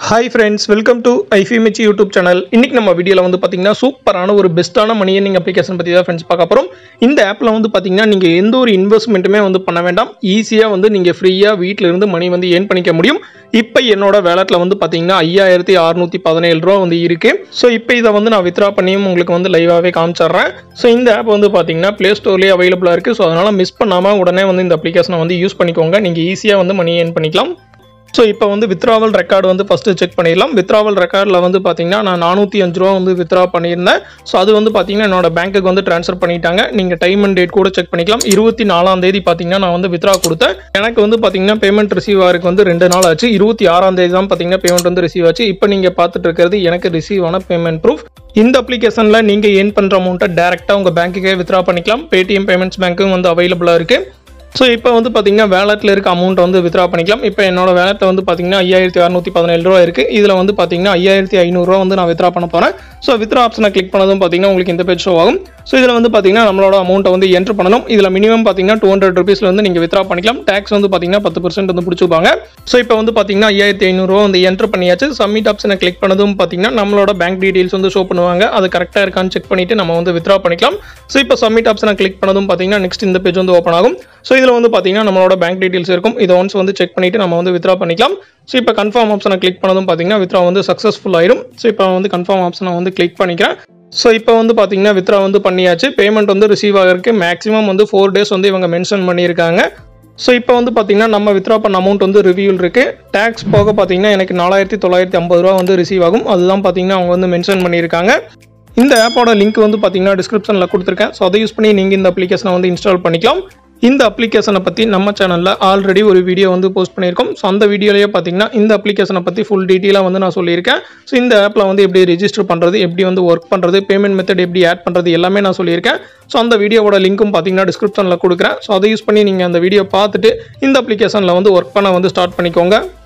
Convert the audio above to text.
hi friends welcome to ஐஃபிமிச்சி YouTube channel இன்னைக்கு நம்ம வீடியோவில் வந்து பார்த்தீங்கன்னா சூப்பரான ஒரு பெஸ்ட்டான மணி earning அப்ளிகேஷன் பற்றி தான் ஃப்ரெண்ட்ஸ் பார்க்க போகிறோம் இந்த ஆப்பில் வந்து பார்த்தீங்கன்னா நீங்கள் எந்த ஒரு இன்வெஸ்ட்மெண்ட்டுமே வந்து பண்ண வேண்டாம் ஈஸியாக வந்து நீங்கள் ஃப்ரீயாக வீட்டில் இருந்து மணி வந்து ஏர்ன் பண்ணிக்க முடியும் இப்போ என்னோட வேலட்டில் வந்து பார்த்தீங்கன்னா ஐயாயிரத்தி அறுநூற்றி பதினேழு ரூபா வந்து இருக்குது ஸோ இப்போ இதை வந்து நான் வித்ரா பண்ணியும் உங்களுக்கு வந்து லைவாகவே காமிச்சிடுறேன் ஸோ இந்த ஆப் வந்து பார்த்தீங்கன்னா ப்ளே ஸ்டோர்லேயே அவைலபிளாக இருக்குது ஸோ அதனால் மிஸ் பண்ணாமல் உடனே வந்து இந்த அப்ளிகேஷனை வந்து யூஸ் பண்ணிக்கோங்க நீங்கள் ஈஸியாக வந்து மணி ஏர்ன் பண்ணிக்கலாம் ஸோ இப்போ வந்து வித்ராவல் ரெக்கார்டு வந்து ஃபஸ்ட்டு செக் பண்ணிடலாம் வித்ராவல் ரெக்கார்டில் வந்து பார்த்தீங்கன்னா நான் நானூற்றி அஞ்சு ரூபா வந்து வித்ரா பண்ணியிருந்தேன் ஸோ அது வந்து பார்த்தீங்கன்னா என்னோட பேங்க்குக்கு வந்து ட்ரான்ஸ்ஃபர் பண்ணிட்டாங்க நீங்கள் டைம் அண்ட் டேட் கூட செக் பண்ணிக்கலாம் இருபத்தி நாலாம் தேதி பார்த்தீங்கன்னா நான் வந்து வித்ரா கொடுத்தேன் எனக்கு வந்து பார்த்தீங்கன்னா பேமெண்ட் ரிசீவ் ஆகிறதுக்கு வந்து ரெண்டு நாள் ஆச்சு இருபத்தி ஆறாம் தேதி தான் பார்த்தீங்கன்னா பேமெண்ட் வந்து ரிசீவ் ஆச்சு இப்போ நீங்கள் பார்த்துட்டு இருக்கிறது எனக்கு ரிசீவ் ஆன பேமெண்ட் ப்ரூஃப் இந்த அப்ளிகேஷனில் நீங்கள் ஏர்ன் பண்ணுற அமௌண்ட்டை டேரெக்டாக உங்கள் பேங்க்குக்கே வித்ரா பண்ணிக்கலாம் பேடிஎம் பேமெண்ட்ஸ் பேங்க்கும் வந்து அவைலபிளாக இருக்குது ஸோ இப்போ வந்து பார்த்தீங்கன்னா வேலட்டில் இருக்க அமௌண்ட் வந்து வித்ரா பண்ணிக்கலாம் இப்போ என்னோட வேலட்டில் வந்து பார்த்தீங்கன்னா ஐயாயிரத்தி அறுநூற்றி பதினேழு ரூபா இருக்குது இதில் வந்து பார்த்தீங்கன்னா ஐயாயிரத்தி ஐநூறுரூவா வந்து நான் வித்ரா பண்ண போகிறேன் ஸோ வித்ரா ஆப்ஷனை கிளிக் பண்ணதும் பார்த்தீங்கன்னா உங்களுக்கு இந்த பேஜ் ஷோ ஆகும் ஸோ இதில் வந்து பார்த்தீங்கன்னா நம்மளோட அமௌண்ட்டை வந்து என்ட்ரு பண்ணணும் இதில் மினிமம் பார்த்தீங்கன்னா டூ ஹண்ட்ரட் ருபீஸில் வந்து நீங்கள் வித்ரா பண்ணிக்கலாம் டேக்ஸ் வந்து பார்த்தீங்கன்னா பத்து பர்சன்ட் வந்து பிடிச்சிப்பாங்க ஸோ இப்போ வந்து பார்த்தீங்கன்னா ஐயாயிரத்தி ஐநூறுரூவா வந்து என்ட்ரு பண்ணியாச்சு சப்மிட் ஆப்ஷனை கிளிக் பண்ணதும் பார்த்தீங்கன்னா நம்மளோட பேங்க் டீடைல்ஸ் வந்து ஷோ பண்ணுவாங்க அது கரெக்டாக இருக்கான்னு செக் பண்ணிவிட்டு நம்ம வந்து வித்ரா பண்ணிக்கலாம் ஸோ இப்போ சப்மிட் ஆப்ஷனை கிளிக் பண்ணதும் பார்த்தீங்கன்னா நெக்ஸ்ட் இந்த பேஜ் வந்து ஓப்பன் ஆகும் ஸோ இதில் வந்து பார்த்தீங்கன்னா நம்மளோட பேங்க் டீடைல்ஸ் இருக்கும் இதை ஒன்ஸ் வந்து செக் பண்ணிவிட்டு நம்ம வந்து வித்ரா பண்ணிக்கலாம் ஸோ இப்போ கன்ஃபார்ம் ஆப்ஷனை கிளிக் பண்ணதும் பார்த்தீங்கன்னா வித்ரா வந்து சக்ஸஸ்ஃபுல் ஆயிரும் ஸோ இப்போ வந்து கன்ஃபார்ம் ஆப்ஷனை வந்து கிளிக் பண்ணிக்கிறேன் ஸோ இப்போ வந்து பார்த்தீங்கன்னா வித்ரா வந்து பண்ணியாச்சு பேமெண்ட் வந்து ரிசீவ் ஆகிறதுக்கு மேக்ஸிமம் வந்து ஃபோர் டேஸ் வந்து இவங்க மென்ஷன் பண்ணியிருக்காங்க ஸோ இப்போ வந்து பார்த்தீங்கன்னா நம்ம வித்ரா பண்ண அமௌண்ட் வந்து ரிவியூல் இருக்குது டேக்ஸ் போக பார்த்தீங்கன்னா எனக்கு நாலாயிரத்தி தொள்ளாயிரத்தி ஐம்பது ரூபா வந்து ரிசீவ் ஆகும் அதுதான் பார்த்தீங்கன்னா அவங்க வந்து மென்ஷன் பண்ணியிருக்காங்க இந்த ஆப்போட லிங்க் வந்து பார்த்தீங்கன்னா டிஸ்கிரிப்ஷனில் கொடுத்துருக்கேன் ஸோ அதை யூஸ் பண்ணி நீங்கள் இந்த அப்ளிகேஷனை வந்து இன்ஸ்டால் பண்ணிக்கலாம் இந்த அப்ளிகேஷனை பற்றி நம்ம சேனலில் ஆல்ரெடி ஒரு வீடியோ வந்து போஸ்ட் பண்ணியிருக்கோம் ஸோ அந்த வீடியோலேயே பார்த்தீங்கன்னா இந்த அப்ளிகேஷனை பற்றி ஃபுல் டீட்டெயிலாக வந்து நான் சொல்லியிருக்கேன் ஸோ இந்த ஆப்பில் வந்து எப்படி ரெஜிஸ்டர் பண்ணுறது எப்படி வந்து ஒர்க் பண்ணுறது பேமெண்ட் மெத்தட் எப்படி ஆட் பண்ணுறது எல்லாமே நான் சொல்லியிருக்கேன் ஸோ அந்த வீடியோவோட லிங்க்கும் பார்த்தீங்கன்னா டிஸ்கிரிப்ஷனில் கொடுக்குறேன் ஸோ அதை யூஸ் பண்ணி நீங்கள் அந்த வீடியோ பார்த்துட்டு இந்த அப்ளிகேஷனில் வந்து ஒர்க் பண்ண வந்து ஸ்டார்ட் பண்ணிக்கோங்க